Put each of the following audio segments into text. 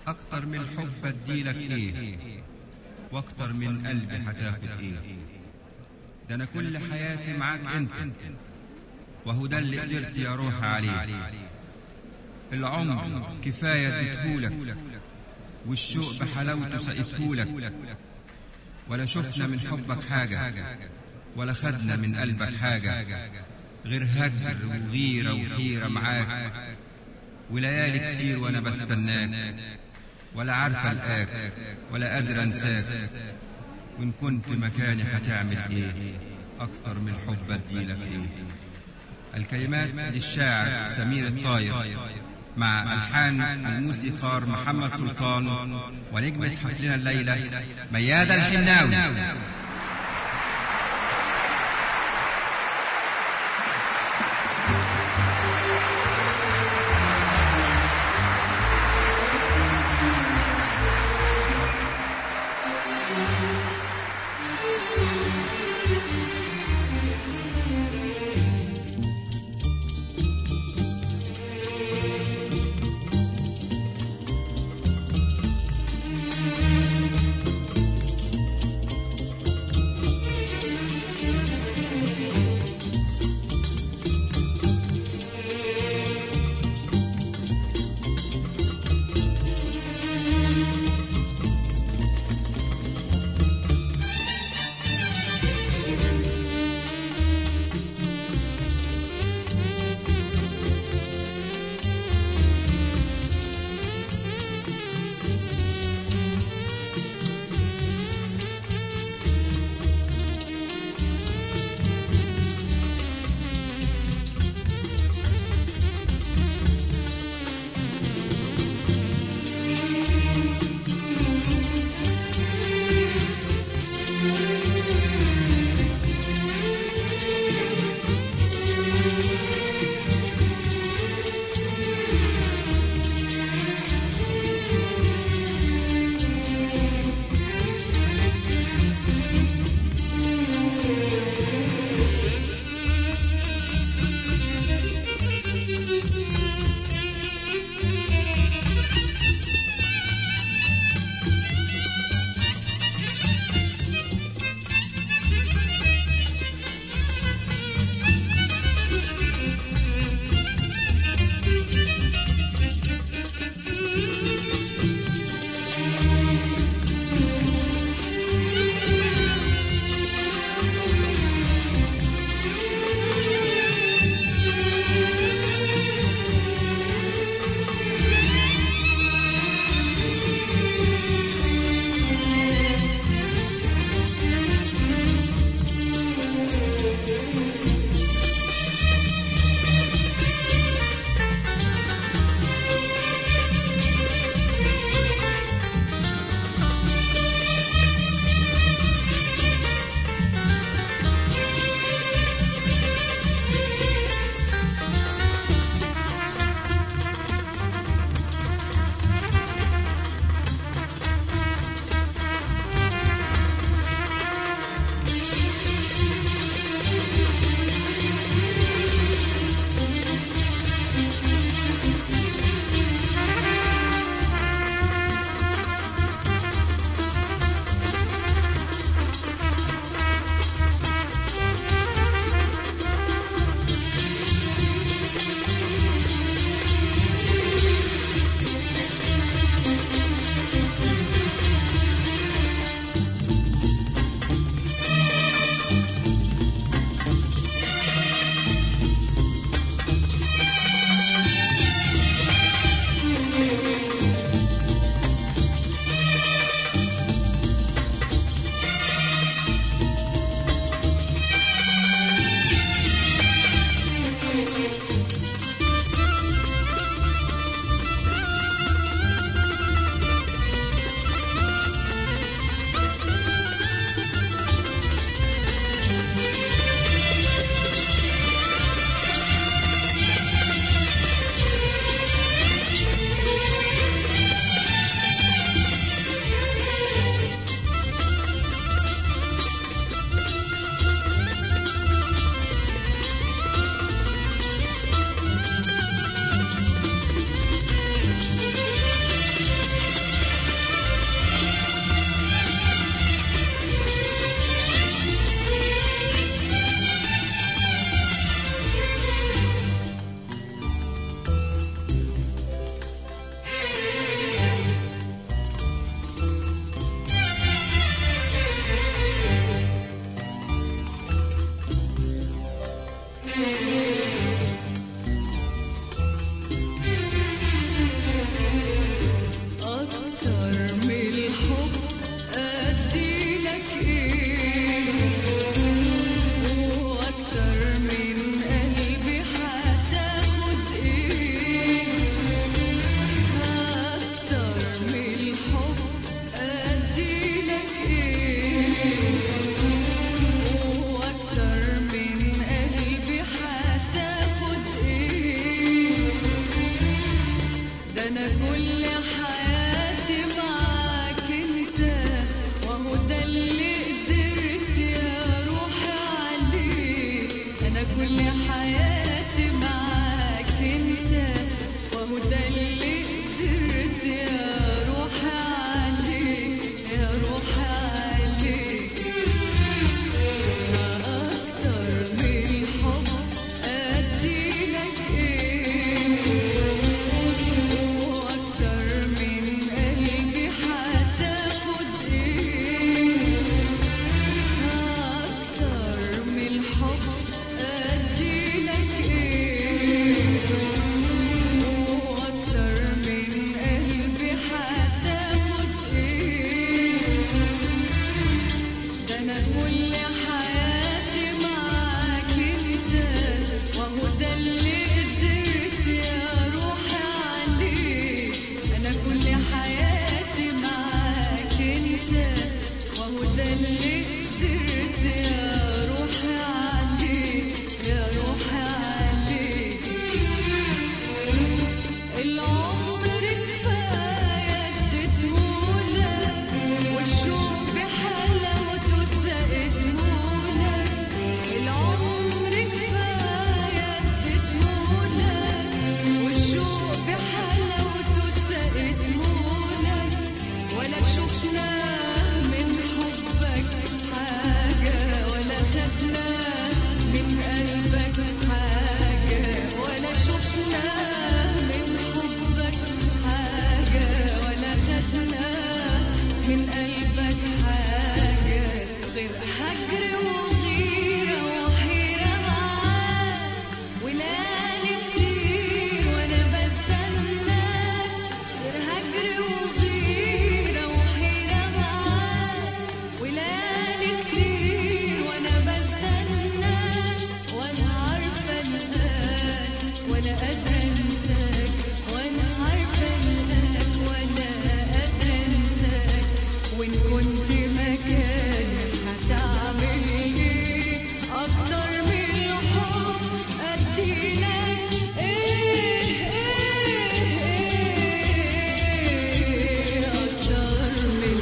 اكتر من حب اديلك ايه واكتر من قلبي هتاخد ايه ده انا كل حياتي معاك انت وهو ده اللي قدرت يا روح عليه العمر كفاية اديتهولك والشوق بحلاوته سقيتهولك ولا شفنا من حبك حاجة ولا خدنا من قلبك حاجة غير هجر وغيرة وحيرة معاك وليالي كتير وانا بستناك ولا عارفة الآك ولا قادر انساك وان كنت مكاني هتعمل ايه اكتر من حب اديلك ايه الكلمات للشاعر سمير الطاير مع ألحان الموسيقار محمد سلطان ونجمة حفلنا الليلة ميادة الحناوي اللي قدرت يا روحي عليك يا روحي عليك العمر كفاية اديتهولك والشوق بحلاوته سقيتهولك العمر كفاية اديتهولك والشوق بحلاوته سقيتهولك ولا شفنا من حبك حاجة ولا خدنا من قلبك حاجة ولا شفنا من حبك حاجة ولا خدنا من قلبك حاجة غير هجر وغيرة وحيرة معاك وليالي كتير وانا بستناك غير هجر وغيرة وحيرة معاك وليالي كتير وانا بستناك وانا عارفة الآن ولا قادرة انساك وانا عارفة الآن ولا قادرة انساك وان كنت مكاني هتعمل ايه اكتر من الحب اديلك ايه ايه اكتر من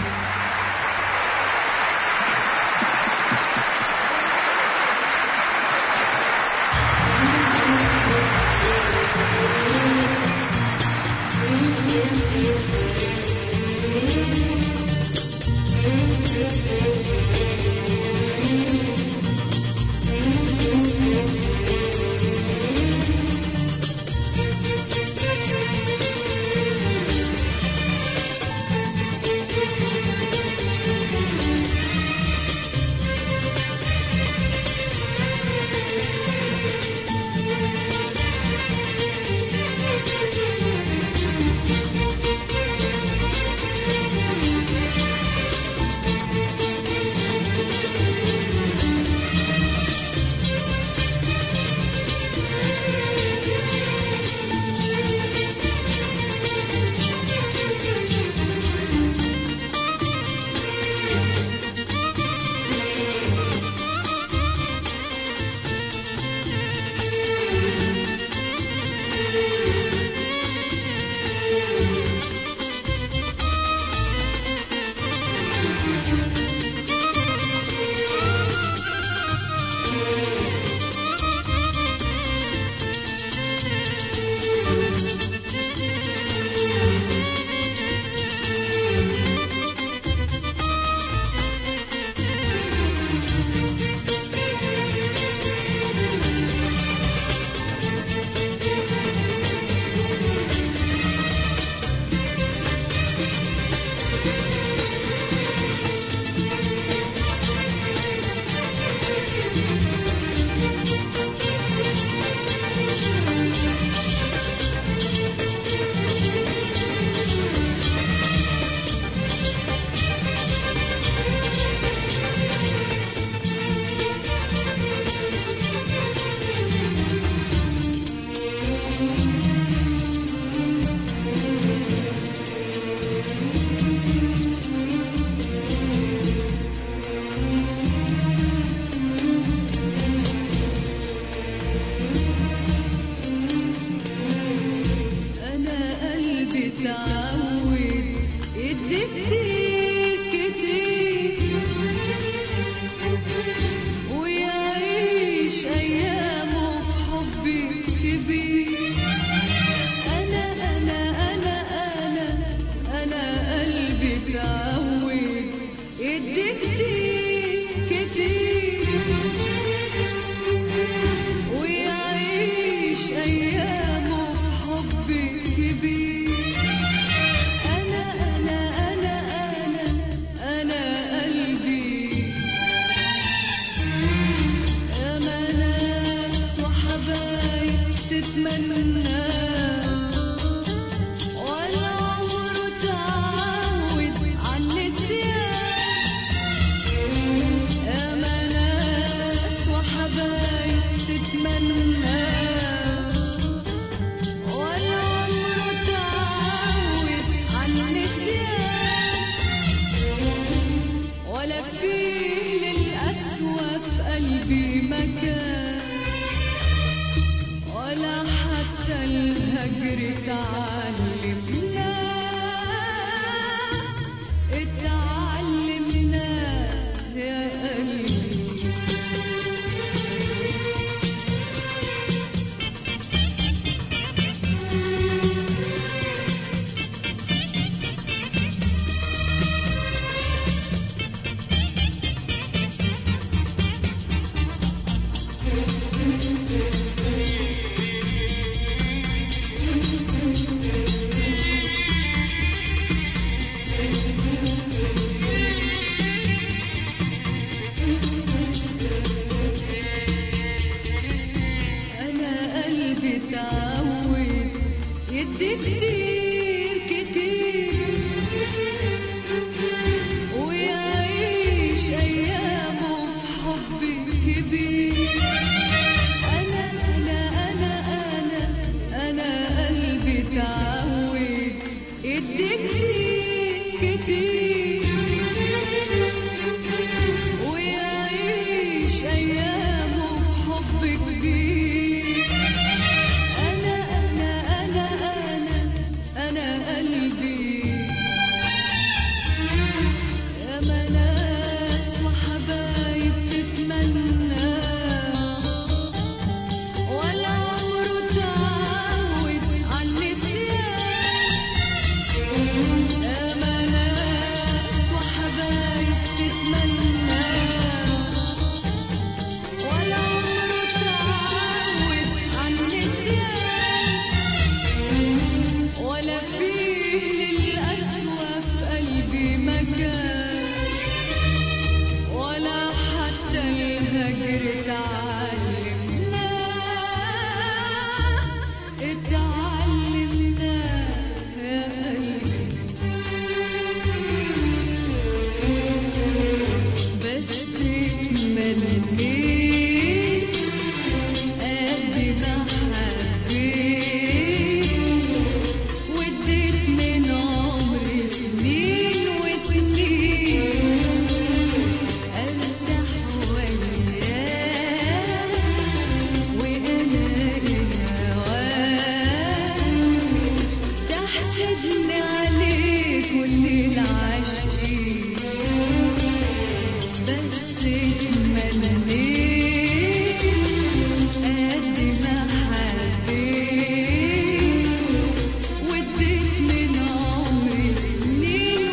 أنا قلبي اتعود يدي كتير كتير ويعيش أيامه في حبي كبير أنا أنا أنا أنا أنا قلبي اتعود يدي كتير كتير ويعيش أيامه في حبي كبير أنا أنا أنا أنا أنا قلبي أما ناس وحبايب تتمنى ولا عمره تعود عن نسيان أما ناس وحبايب تتمنى ولا عمره تعود عن نسيان ولا كتير كتير ويعيش أيامه في حب كبير أنا أنا أنا أنا أنا قلبي يا ناس وحبايب تتمنى ولا عمره تعود عن النسيان يا ناس وحبايب تتمنى ولا عمره تعود عن النسيان ولا فيه للقسوة في قلبي مكان ولا حتى الهجر اتعلمناه اتعلمناه يا قلبي بس اتمنيت قد ما حبيت واديت من عمري سنين وسنين ارتاح وياه والاقي هواه تحسدني عليه كل العاشقين بس اتمنيت قد ما حبيت واديت من عمري سنين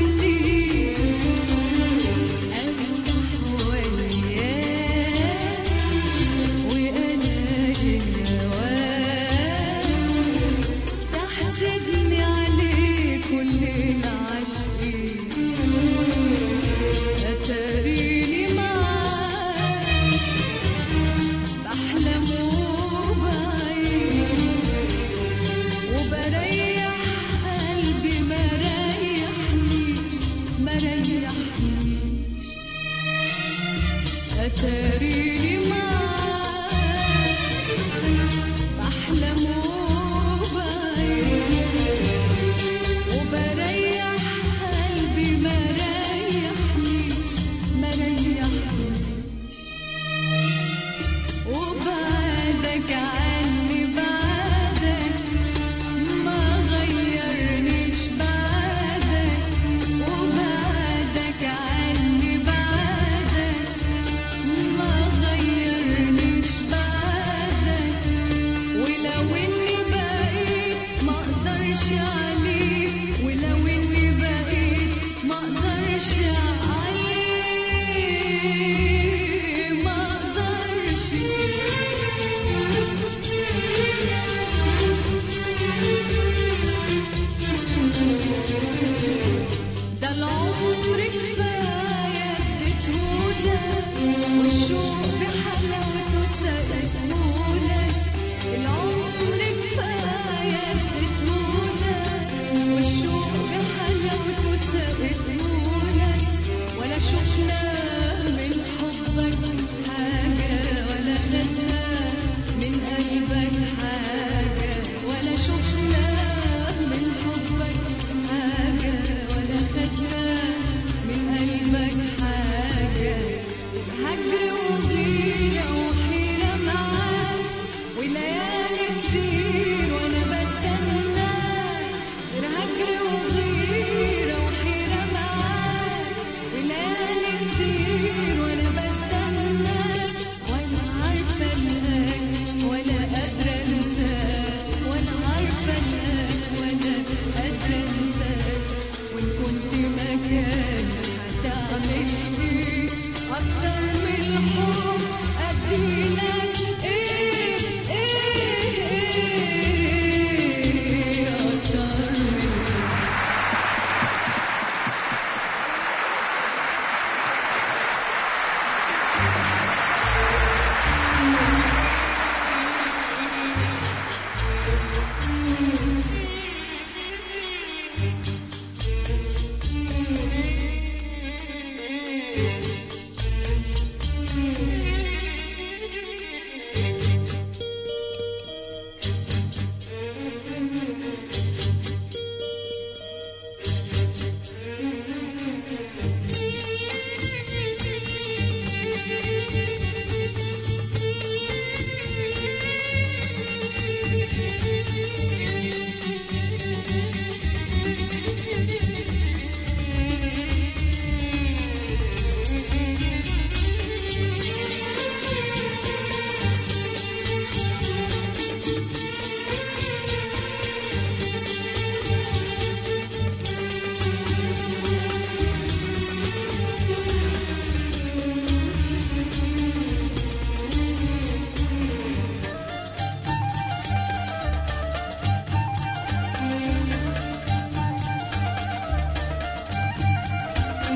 وسنين ارتاح وياه والاقي هواه تحسدني عليه كل العاشقين أتاريني معاك بحلم وبعيش وبريح قلبي ما ريحنيش ما ريحنيش أتاريني معاك بحلم وبعيش وبريح قلبي ما ريحنيش ما ريحنيش وبعدك عني بعدك ما غيرنيش بعدك وبعدك عني بعدك ما غيرنيش بعدك ولو اني بقيت ما اقدرش عليه ولو اني بقيت ما اقدرش عليه ما اقدرش ده العمر كفاية اديتهولك والشوق بحلاوته سقتهولك العمر كفاية اديتهولك والشوق بحلاوته سقتهولك ولا شفنا من حبك حاجة ولا خدنا من قلبك حاجة ولا شفنا من حبك حاجة ولا خدنا من قلبك حاجة هجر وغيرة وحيرة معاك وليالي كتير وانا بستناك هجر وغيرة وحيرة معاك وليالي كتير وانا بستناك وانا عارفة الهاك ولا قادرة انساك وانا عارفة الهاك ولا قادرة انساك وان كنت مكانك هتعمل ايه اكتر من الحب اديلك ايه ايه ايه اكتر من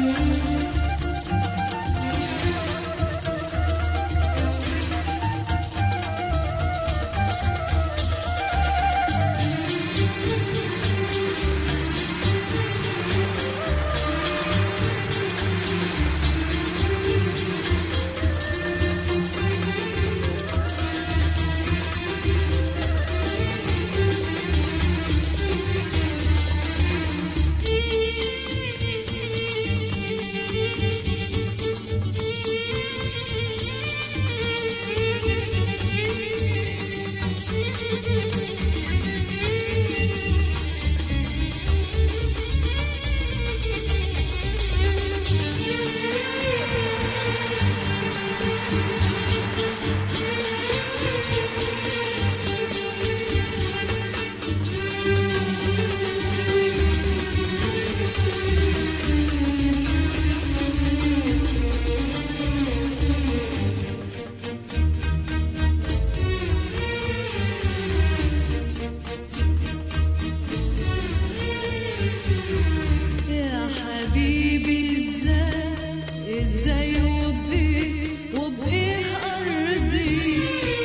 يا حبيبي ازاي ازاي وبايه وبايه ارضي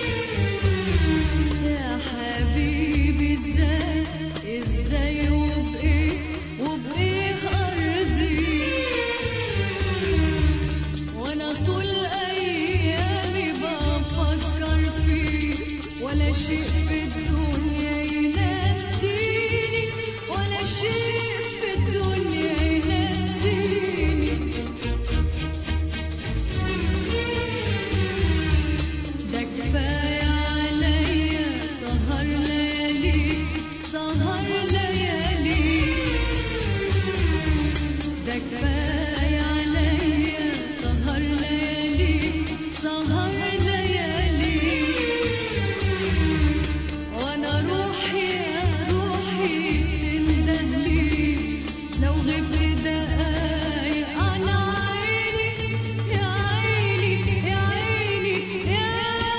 يا حبيبي ازاي ازاي وبايه وبايه ارضي وانا طول ايامي بفكر فيه ولا شيء في الدنيا ينسيني ولا شيء في الدنيا ينسيني ده كفاية عليا سهر ليالي سهر ليالي ده كفاية عليا سهر ليالي سهر ليالي وانا روحي يا روحي تندهلي لو غبت دقايق عن عيني يا عيني يا عيني يا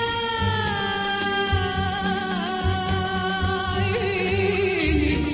عيني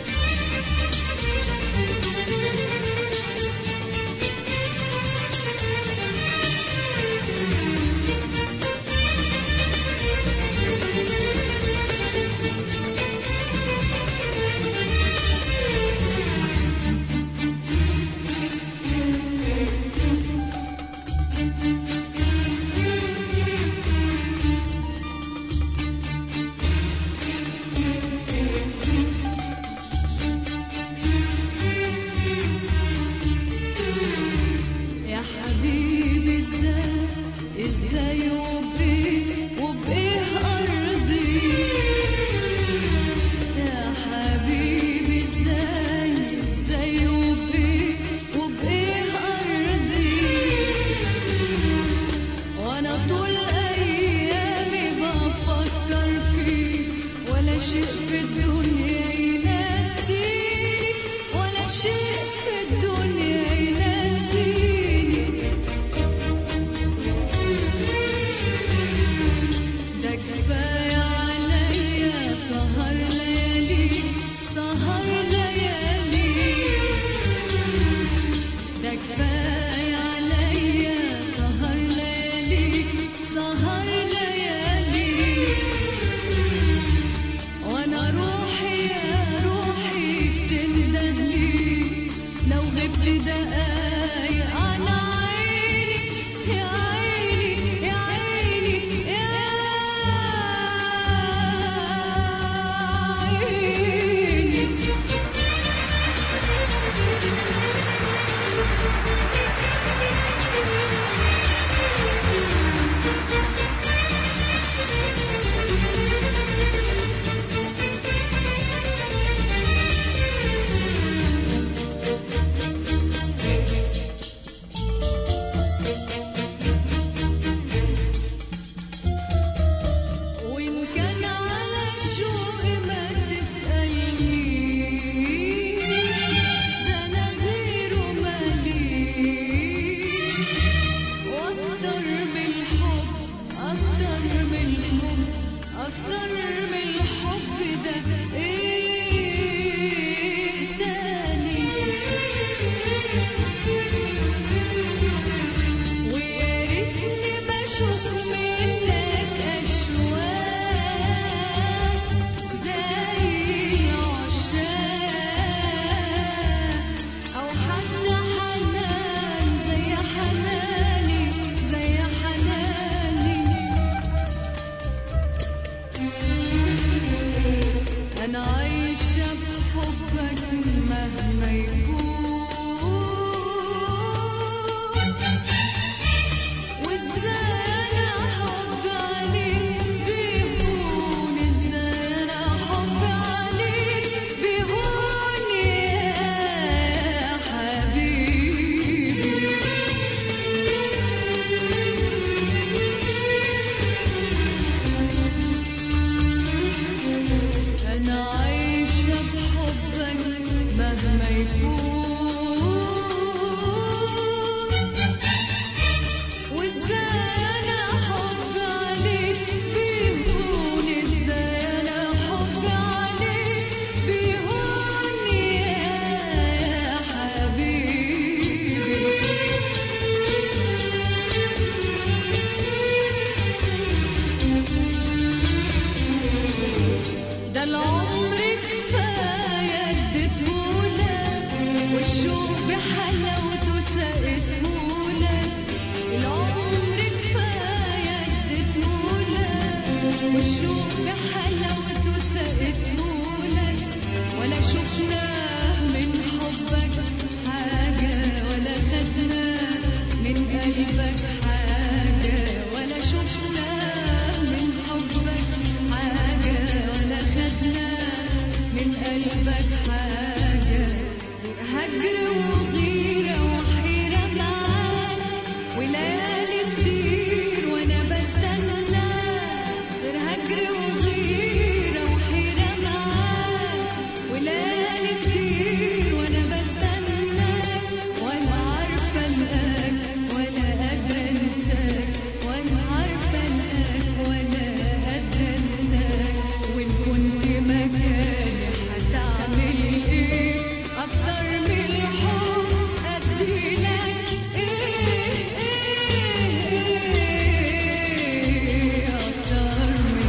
يا حبيبي ازاي ازاي وبايه وبايه ارضي يا حبيبي ازاي ازاي وبايه وبايه ارضي وانا طول ايامي بفكر فيه ولا شيء في الدنيا ينسيني ولا شيء في الدنيا ينسيني ده كفاية عليا سهر ليالي سهر ليالي ده كفاية عليا سهر ليالي سهر ليالي وانا روحي يا روحي تندهلي لو غبت دقايق عن عيني يا عيني يا عيني يا عيني مهما يكون وازاي انا حب عليك بيهون ازاي انا حب عليك بيهون يا حبيبي أنا عايشة بحبك مهما يكون وإزاي أنا حب عليك بيهون إزاي أنا حب عليك بيهون يا حبيبي ده العمر كفاية اديتهولك والشوق بحلاوته سقيتهولك العمر كفاية اديتهولك والشوق بحلاوته سقيتهولك ولا شفنا من حبك حاجة ولا خدنا من قلبك حاجة ولا شفنا من حبك حاجة ولا خدنا من قلبك حاجة هجر وغيرة وحيرة معاك وليالي كتير وانا بستنى غير هجر وغيرة وحيرة معاك وليالي كتير وانا بستنى وانا عارفة القاك ولا قادرة انساك وانا عارفة القاك ولا قادرة انساك وان كنت مكاني هتعمل ايه اكتر من الحب اديلك ايه ايه ايه اكتر من